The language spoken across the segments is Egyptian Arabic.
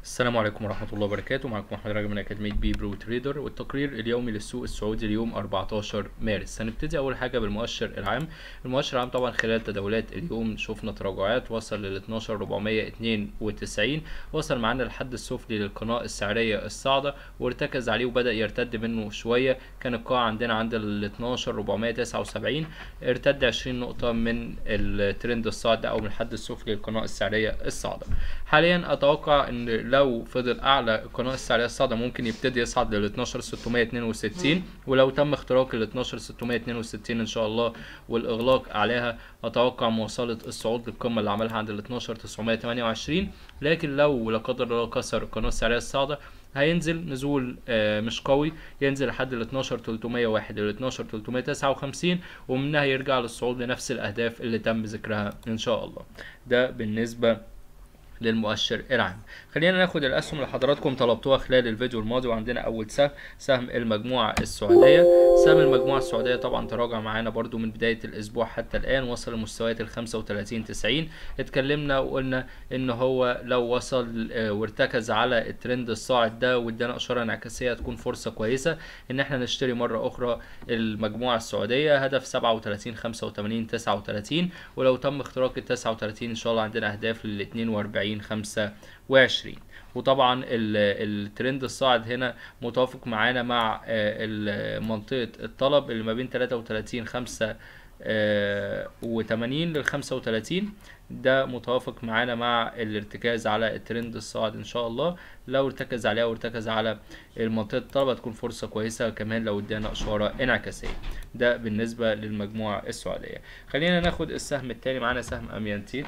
السلام عليكم ورحمة الله وبركاته معكم أحمد راجع من أكاديمية بي برو تريدر والتقرير اليومي للسوق السعودي اليوم 14 مارس هنبتدي أول حاجة بالمؤشر العام المؤشر العام طبعا خلال تداولات اليوم شفنا تراجعات وصل لل 12492 وصل معانا للحد السفلي للقناة السعرية الصاعدة وارتكز عليه وبدأ يرتد منه شوية كان القاع عندنا عند ال 12479 ارتد 20 نقطة من الترند الصاعد ده أو من الحد السفلي للقناة السعرية الصاعدة حاليا أتوقع إن لو فضل اعلى القناه السعريه الصاعده ممكن يبتدي يصعد لل 12662 ولو تم اختراق ال 12662 ان شاء الله والاغلاق عليها اتوقع مواصله الصعود للقمه اللي عملها عند ال 12928 لكن لو لا قدر الله كسر القناه السعريه الصاعده هينزل نزول آه مش قوي ينزل لحد ال 12301 ل 12359 ومنها يرجع للصعود لنفس الاهداف اللي تم ذكرها ان شاء الله ده بالنسبه للمؤشر العام خلينا ناخد الاسهم اللي حضراتكم طلبتوها خلال الفيديو الماضي وعندنا اول سهم سهم المجموعه السعوديه سهم المجموعه السعوديه طبعا تراجع معانا برده من بدايه الاسبوع حتى الان وصل لمستويات ال 35 90 اتكلمنا وقلنا ان هو لو وصل وارتكز على الترند الصاعد ده وادانا اشاره انعكاسيه تكون فرصه كويسه ان احنا نشتري مره اخرى المجموعه السعوديه هدف 37 85 39 ولو تم اختراق ال 39 ان شاء الله عندنا اهداف لل 42 25 وطبعا الترند الصاعد هنا متوافق معانا مع منطقة الطلب اللي ما بين 33 5 و80 لل 35 ده متوافق معانا مع الارتكاز على الترند الصاعد ان شاء الله لو ارتكز عليها وارتكز على المنطقه الطلب هتكون فرصه كويسه كمان لو ادانا اشاره انعكاسيه ده بالنسبه للمجموعه السعوديه خلينا ناخد السهم الثاني معانا سهم اميانتيت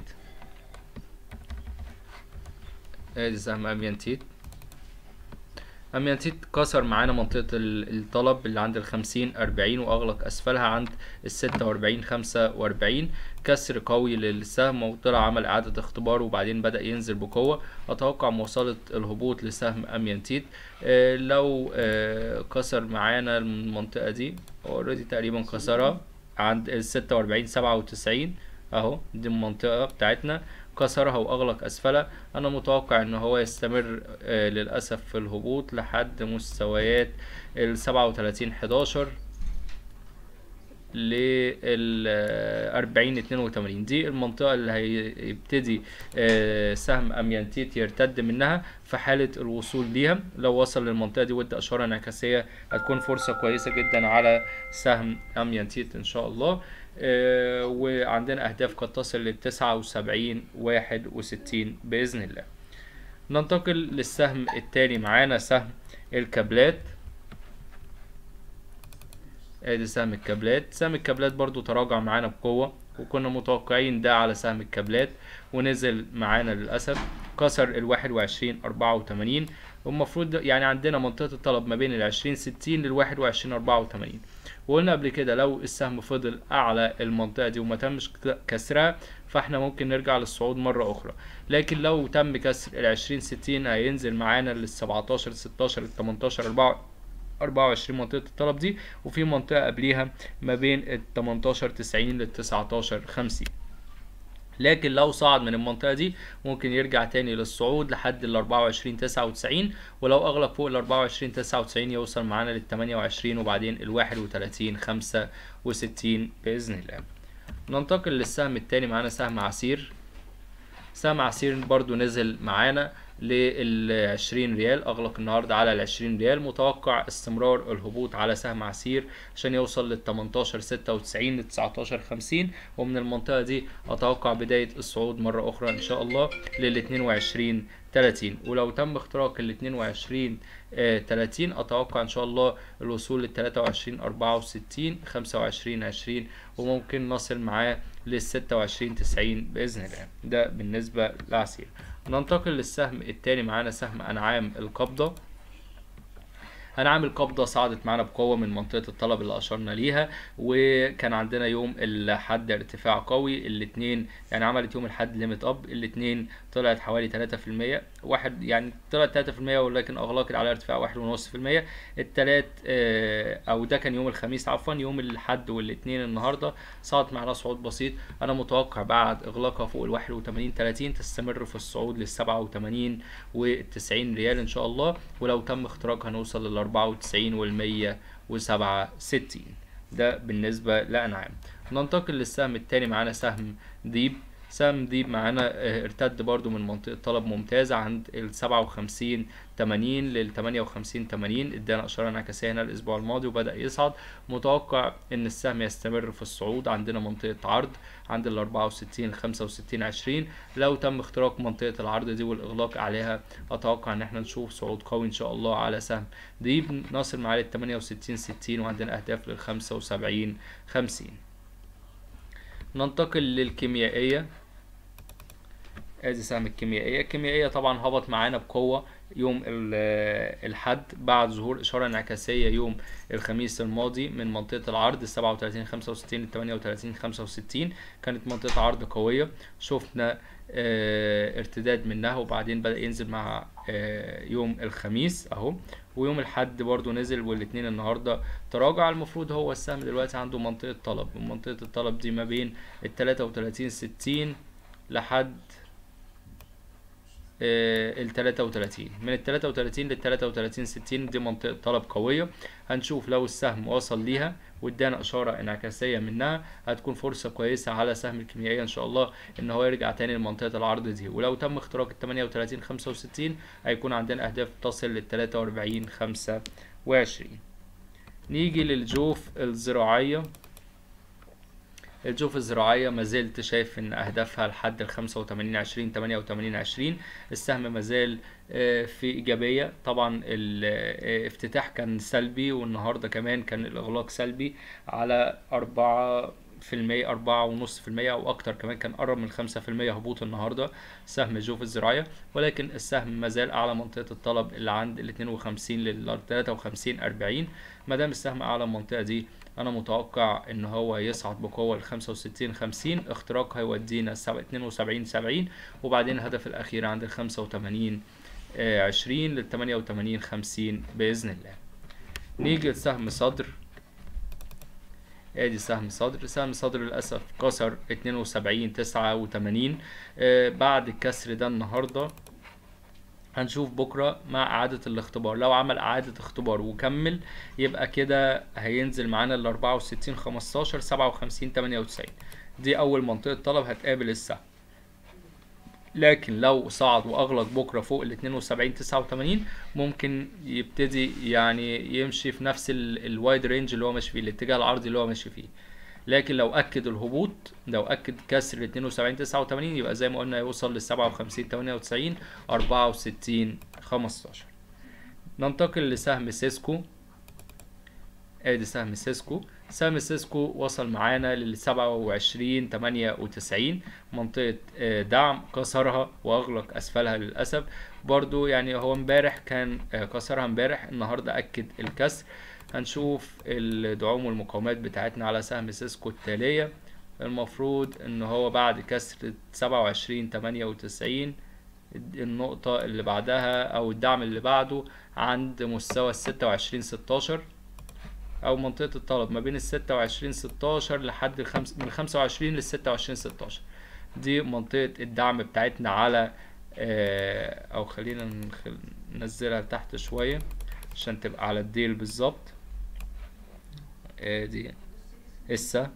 ادي سهم اميانتيت اميانتيت كسر معانا منطقة الطلب اللي عند الخمسين اربعين واغلق اسفلها عند الستة واربعين خمسة واربعين كسر قوي للسهم وطلع عمل اعادة اختبار وبعدين بدأ ينزل بقوة اتوقع مواصلة الهبوط لسهم اميانتيت اه لو اه كسر معانا المنطقة دي اوريدي تقريبا كسرها عند الستة واربعين سبعة وتسعين اهو دي المنطقة بتاعتنا كسرها واغلق اسفلها انا متوقع ان هو يستمر آه للاسف في الهبوط لحد مستويات ال 37 11 لل 40 82 دي المنطقة اللي هيبتدي آه سهم اميانتيت يرتد منها في حالة الوصول ليها لو وصل للمنطقة دي وادى اشارة انعكاسية هتكون فرصة كويسة جدا على سهم اميانتيت ان شاء الله آه وعندنا أهداف قد تصل للتسعة وسبعين واحد وستين بإذن الله ننتقل للسهم التاني معانا سهم الكابلات ادي سهم الكابلات سهم الكابلات برضو تراجع معانا بقوة وكنا متوقعين ده على سهم الكابلات ونزل معانا للأسف كسر الواحد وعشرين أربعة وتمانين والمفروض يعني عندنا منطقة الطلب ما بين العشرين ستين للواحد وعشرين أربعة وتمانين وقلنا قبل كده لو السهم فضل اعلى المنطقه دي وما تمش كسرها فاحنا ممكن نرجع للصعود مره اخرى لكن لو تم كسر ال 20 60 هينزل معانا لل 17 16 ال 18 4 24 منطقة الطلب دي وفي منطقة قبليها ما بين ال 18 90 لل 19 50 لكن لو صعد من المنطقة دي ممكن يرجع تاني للصعود لحد ال 24 99 ولو أغلق فوق ال 24 99 يوصل معانا لل 28 وبعدين ال 31 65 بإذن الله. ننتقل للسهم التاني معانا سهم عسير. سهم عسير برضو نزل معانا لل 20 ريال اغلق النهارده على ال 20 ريال متوقع استمرار الهبوط على سهم عسير عشان يوصل لل 18 96 ل 19 50 ومن المنطقه دي اتوقع بدايه الصعود مره اخرى ان شاء الله لل 22 30 ولو تم اختراق ال 22 آه 30 اتوقع ان شاء الله الوصول لل 23 64 25 20 وممكن نصل معاه لل 26 90 باذن الله ده بالنسبه لعسير ننتقل للسهم التاني معانا سهم انعام القبضة انعام القبضة صعدت معانا بقوة من منطقة الطلب اللي اشرنا ليها وكان عندنا يوم الحد ارتفاع قوي الاتنين يعني عملت يوم الحد ليميت اب الاتنين طلعت حوالي 3% واحد يعني طلعت 3% ولكن اغلقت على ارتفاع واحد ونص في المية التلات آه، او ده كان يوم الخميس عفوا يوم الاحد والاثنين النهارده صعد معنا صعود بسيط انا متوقع بعد اغلاقها فوق ال 81 30 تستمر في الصعود لل 87 و 90 ريال ان شاء الله ولو تم اختراقها نوصل لل 94 وال 167 ده بالنسبه لانعام ننتقل للسهم التاني معانا سهم ديب سهم ديب معانا آه، ارتد برضو من منطقة طلب ممتازة عند ال 57 80 لل 58 80 ادانا اشارة انعكاسية هنا الاسبوع الماضي وبدأ يصعد متوقع ان السهم يستمر في الصعود عندنا منطقة عرض عند ال 64 65 20 لو تم اختراق منطقة العرض دي والاغلاق عليها اتوقع ان احنا نشوف صعود قوي ان شاء الله على سهم ديب نصل معاه لل 68 60 وعندنا اهداف لل 75 50 ننتقل للكيميائية ادي سهم الكيميائية الكيميائية طبعا هبط معانا بقوة يوم ال- الحد بعد ظهور إشارة انعكاسية يوم الخميس الماضي من منطقة العرض 37 65 ل 38 65 كانت منطقة عرض قوية شفنا آه، ارتداد منها وبعدين بدأ ينزل مع آه، يوم الخميس اهو ويوم الحد برضو نزل والاثنين النهارده تراجع المفروض هو السهم دلوقتي عنده منطقة طلب ومنطقة الطلب دي ما بين ال 33 60 لحد ال 33 من ال 33 لل 33 60 دي منطقة طلب قوية هنشوف لو السهم وصل ليها وادانا اشارة انعكاسية منها هتكون فرصة كويسة على سهم الكيميائية ان شاء الله ان هو يرجع تاني لمنطقة العرض دي ولو تم اختراق ال 38 65 هيكون عندنا اهداف تصل لل 43 25 نيجي للجوف الزراعية الجوف الزراعية ما زلت شايف ان اهدافها لحد ال 85 20 88 20 السهم ما زال آه، في ايجابية طبعا الافتتاح كان سلبي والنهاردة كمان كان الاغلاق سلبي على أربعة في المية أربعة ونص في المية أو أكتر كمان كان قرب من خمسة في المية هبوط النهاردة سهم الجوف الزراعية ولكن السهم ما زال أعلى منطقة الطلب اللي عند ال 52 لل 53 40 ما دام السهم أعلى المنطقة دي انا متوقع ان هو يصعد بقوه ل 65 50 اختراق هيودينا 72 70 وبعدين الهدف الاخير عند ال 85 آه، 20 لل 88 50 باذن الله نيجي لسهم صدر ادي سهم صدر سهم صدر للاسف كسر 72 89 آه، بعد الكسر ده النهارده هنشوف بكرة مع إعادة الاختبار لو عمل إعادة اختبار وكمل يبقى كده هينزل معانا ال 64 15 57 98 دي أول منطقة طلب هتقابل السهم لكن لو صعد واغلق بكره فوق ال 72 89 ممكن يبتدي يعني يمشي في نفس الوايد رينج اللي هو ماشي فيه الاتجاه العرضي اللي هو ماشي فيه لكن لو اكد الهبوط لو اكد كسر ال 72 89 يبقى زي ما قلنا يوصل لل 57 98 64 15 ننتقل لسهم سيسكو ادي سهم سيسكو سهم سيسكو وصل معانا لل 27 98 منطقة آه، دعم كسرها واغلق اسفلها للاسف برضو يعني هو امبارح كان آه، كسرها امبارح النهارده اكد الكسر هنشوف الدعوم والمقاومات بتاعتنا على سهم سيسكو التالية المفروض ان هو بعد كسر 27 98 النقطة اللي بعدها او الدعم اللي بعده عند مستوى ال 26 16 او منطقة الطلب ما بين ال 26 16 لحد الخمس من 25 لل 26 16 دي منطقة الدعم بتاعتنا على آه، او خلينا نخل- ننزلها لتحت شوية عشان تبقى على الديل بالظبط ادي لسه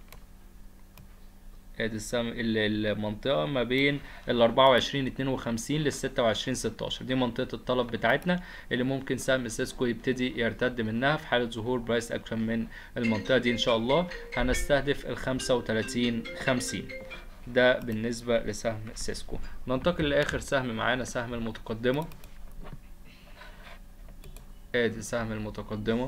ادي السهم ال- المنطقة ما بين ال 24 52 لل 26 16 دي منطقة الطلب بتاعتنا اللي ممكن سهم سيسكو يبتدي يرتد منها في حالة ظهور برايس اكشن من المنطقة دي ان شاء الله هنستهدف ال 35 50 ده بالنسبة لسهم سيسكو ننتقل لآخر سهم معانا سهم المتقدمة ادي سهم المتقدمة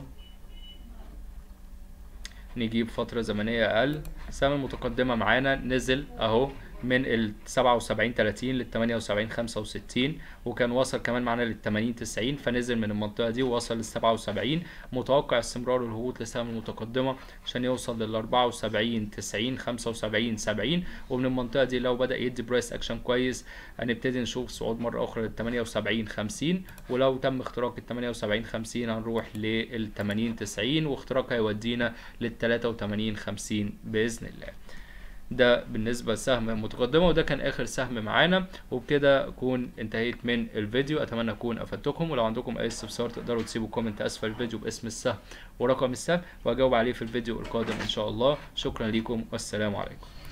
نجيب فترة زمنية أقل سهم المتقدمة معانا نزل أهو من ال 77 30 لل 78 65 وكان وصل كمان معانا لل 80 90 فنزل من المنطقه دي ووصل لل 77 متوقع استمرار الهبوط للسهم المتقدمه عشان يوصل لل 74 90 75 70 ومن المنطقه دي لو بدا يدي برايس اكشن كويس هنبتدي نشوف صعود مره اخرى لل 78 50 ولو تم اختراق ال 78 50 هنروح لل 80 90 واختراق هيودينا لل 83 50 باذن الله ده بالنسبة لسهم المتقدمة وده كان آخر سهم معانا وبكده أكون انتهيت من الفيديو أتمنى أكون أفدتكم ولو عندكم أي استفسار تقدروا تسيبوا كومنت أسفل الفيديو باسم السهم ورقم السهم وأجاوب عليه في الفيديو القادم إن شاء الله شكرا لكم والسلام عليكم